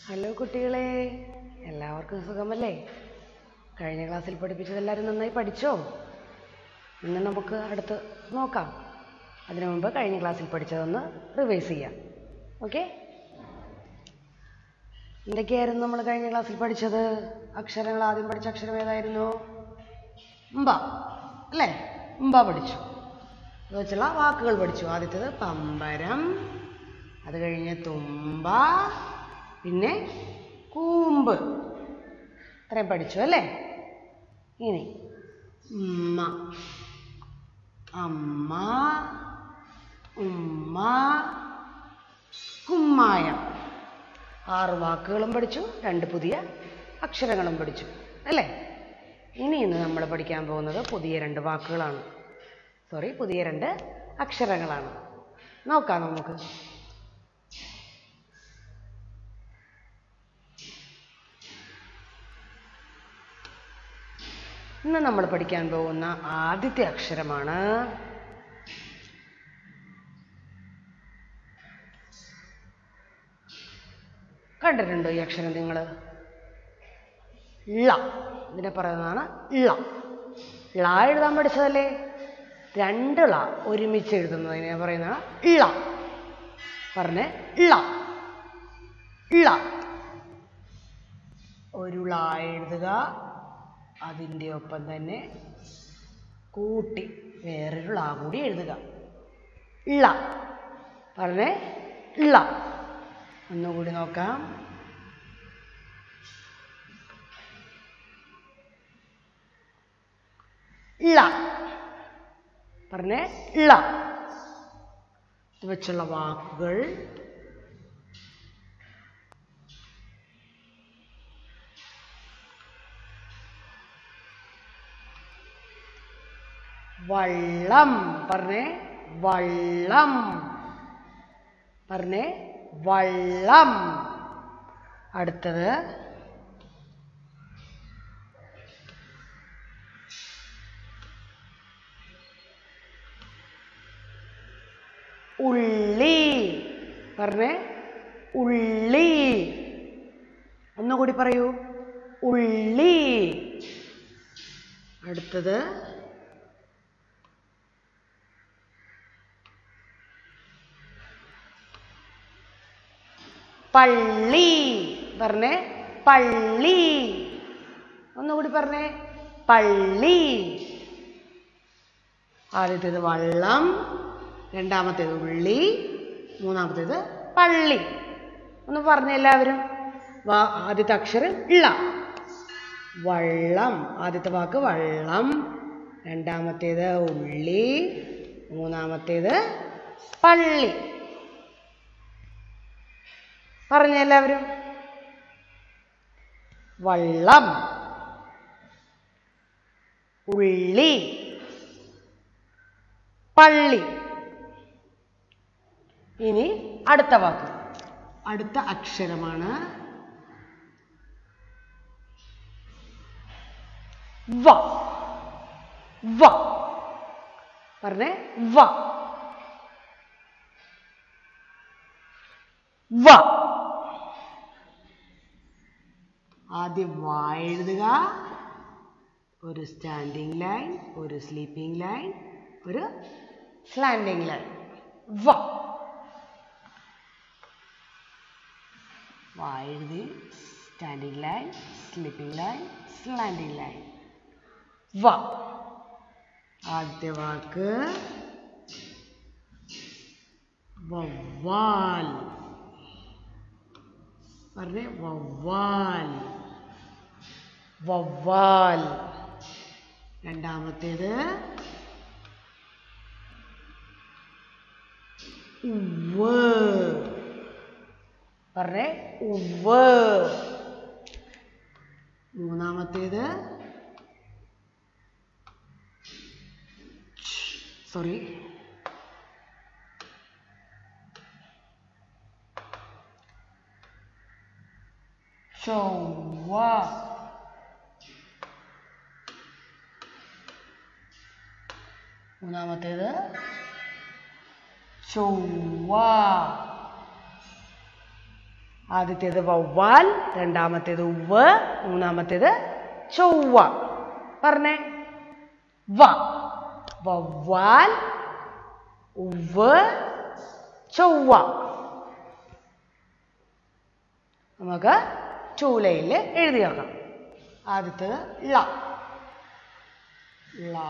hello കുട്ടികളെ എല്ലാവർക്കും സുഖമല്ലേ കഴിഞ്ഞ ക്ലാസ്സിൽ പഠിപ്പിച്ചത് എല്ലാവരും നന്നായി പഠിച്ചോ ഇന്ന് നമുക്ക് അടുത്ത് നോക്കാം അതിനു മുമ്പ് കഴിഞ്ഞ ക്ലാസ്സിൽ പഠിച്ചതൊന്ന് റിവൈസ് ചെയ്യാം ഓക്കെ എന്തൊക്കെയായിരുന്നു നമ്മൾ കഴിഞ്ഞ ക്ലാസ്സിൽ പഠിച്ചത് അക്ഷരങ്ങൾ ആദ്യം പഠിച്ച അക്ഷരം ഏതായിരുന്നു ഉമ്പ അല്ലേ ഉമ്പ പഠിച്ചു അത് വെച്ചുള്ള വാക്കുകൾ പഠിച്ചു ആദ്യത്തേത് പമ്പരം അത് കഴിഞ്ഞ് തുമ്പ പിന്നെ കൂമ്പ് ഇത്രയും പഠിച്ചു അല്ലേ ഇനി ഉമ്മ അമ്മ ഉമ്മ കുമ്മായം ആറ് വാക്കുകളും പഠിച്ചു രണ്ട് പുതിയ അക്ഷരങ്ങളും പഠിച്ചു അല്ലേ ഇനി ഇന്ന് നമ്മൾ പഠിക്കാൻ പോകുന്നത് പുതിയ രണ്ട് വാക്കുകളാണ് സോറി പുതിയ രണ്ട് അക്ഷരങ്ങളാണ് നോക്കാം നമുക്ക് ഇന്ന് നമ്മൾ പഠിക്കാൻ പോകുന്ന ആദ്യത്തെ അക്ഷരമാണ് കണ്ടിട്ടുണ്ടോ ഈ അക്ഷരം നിങ്ങൾ ള ഇതിനെ പറയുന്നതാണ് ള ള എഴുതാൻ പഠിച്ചതല്ലേ രണ്ട് ള ഒരുമിച്ച് എഴുതുന്നതിനെ പറയുന്നതാണ് ള പറഞ്ഞേ ള ള ഒരു ള എഴുതുക അതിൻ്റെ ഒപ്പം തന്നെ കൂട്ടി വേറൊരു ള കൂടി എഴുതുക ള പറഞ്ഞേ ള ഒന്നുകൂടി നോക്കാം ള പറഞ്ഞേ ള ഇത് വെച്ചുള്ള വാക്കുകൾ വള്ളം പറഞ്ഞേ വള്ളം പറഞ്ഞേ വള്ളം അടുത്തത് ഉള്ളി പറഞ്ഞേ ഉള്ളി ഒന്നുകൂടി പറയൂ ഉള്ളി അടുത്തത് പള്ളി പറഞ്ഞേ പള്ളി ഒന്നുകൂടി പറഞ്ഞേ പള്ളി ആദ്യത്തേത് വള്ളം രണ്ടാമത്തേത് ഉള്ളി മൂന്നാമത്തേത് പള്ളി ഒന്ന് പറഞ്ഞ എല്ലാവരും വാ ആദ്യത്തെ അക്ഷരം ഇള്ള വള്ളം ആദ്യത്തെ വാക്ക് വള്ളം രണ്ടാമത്തേത് ഉള്ളി മൂന്നാമത്തേത് പള്ളി പറഞ്ഞ എല്ലാവരും വള്ളം ഉള്ളി പള്ളി ഇനി അടുത്ത വാക്ക് അടുത്ത അക്ഷരമാണ് വ വ പറഞ്ഞേ വ വ ആദ്യം വ എഴുതുക ഒരു സ്റ്റാൻഡിങ് ലൈൻ ഒരു സ്ലീപ്പിംഗ് ലൈൻ ഒരു സ്ലാൻഡിങ് ലൈൻ വ വ എഴുതി standing line sleeping line slanting line വ ആദ്യത്തെ വാക്ക് വവ്വാൽ പറഞ്ഞേ വവ്വാൽ വവ്വാൽ രണ്ടാമത്തേത് ഉവ്വ് പറഞ്ഞേ ഉവ്വ് മൂന്നാമത്തേത് സോറി ചൊവ്വ മൂന്നാമത്തേത് ചൊവ്വ ആദ്യത്തേത് വവ്വാൽ രണ്ടാമത്തേത് ഉവ്വ് മൂന്നാമത്തേത് ചൊവ്വ പറഞ്ഞേ വ വവ്വാൽ ഉവ്വ് ചൊവ്വ നമുക്ക് ചൂലയിൽ എഴുതി നോക്കാം ആദ്യത്തേത് ള ള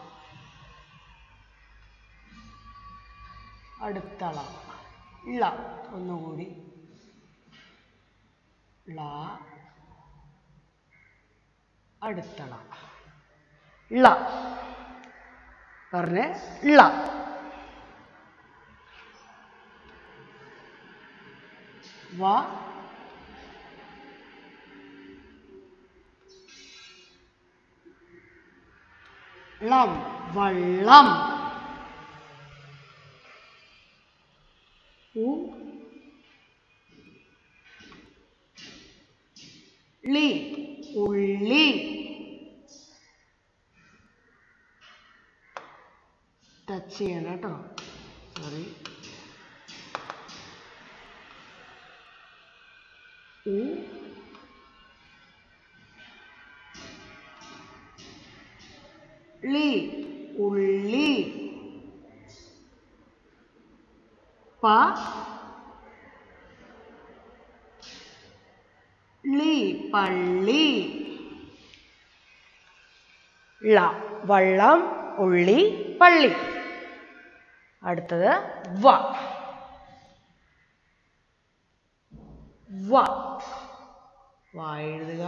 അടുത്തള ള ഒന്നുകൂടി ള അടുത്തള ള പറഞ്ഞ് ള വ ളം വള്ളം ഉ ളി ഉള്ളി ടച്ച് ചെയ്യണം കേട്ടോ സോറി ഉ ളി ഉള്ളി പ ളി പള്ളി ള വള്ളം ഉള്ളി പള്ളി അടുത്തത് വ വ വ എഴുതുക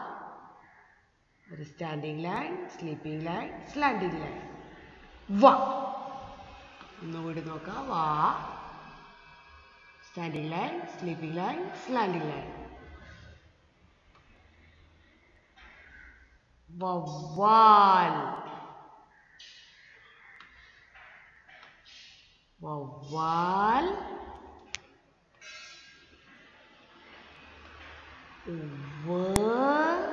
ഒരു standing line sleeping line slanting line വ ഒന്നുകൂടി നോക്കാം വാ standing line sleeping line slanting line വവ്വാൽ വവ്വാൽ ഉവ്വ്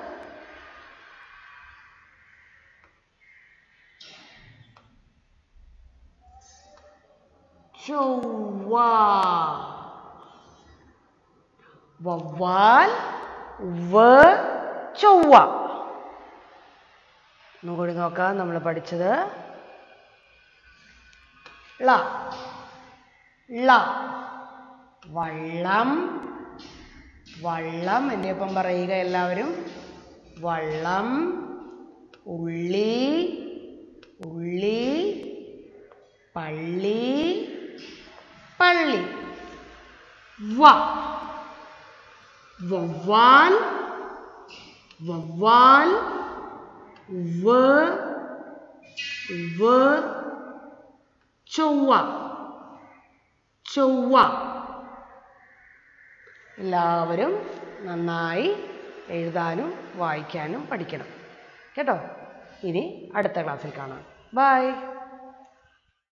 ചൊവ്വ വവ്വാൽ ഉവ്വ് ചൊവ്വ ഒന്നുകൂടി നോക്കാം നമ്മൾ പഠിച്ചത് ള ള വള്ളം വള്ളം എൻ്റെ ഒപ്പം പറയുക എല്ലാവരും വള്ളം ഉള്ളി ഉള്ളി പള്ളി പള്ളി വ വവ്വാൽ വവ്വാൽ ഉവ്വ് ഉവ്വ് ചൊവ്വ ചൊവ്വ എല്ലാവരും നന്നായി എഴുതാനും വായിക്കാനും പഠിക്കണം കേട്ടോ ഇനി അടുത്ത ക്ലാസ്സിൽ കാണാം ബൈ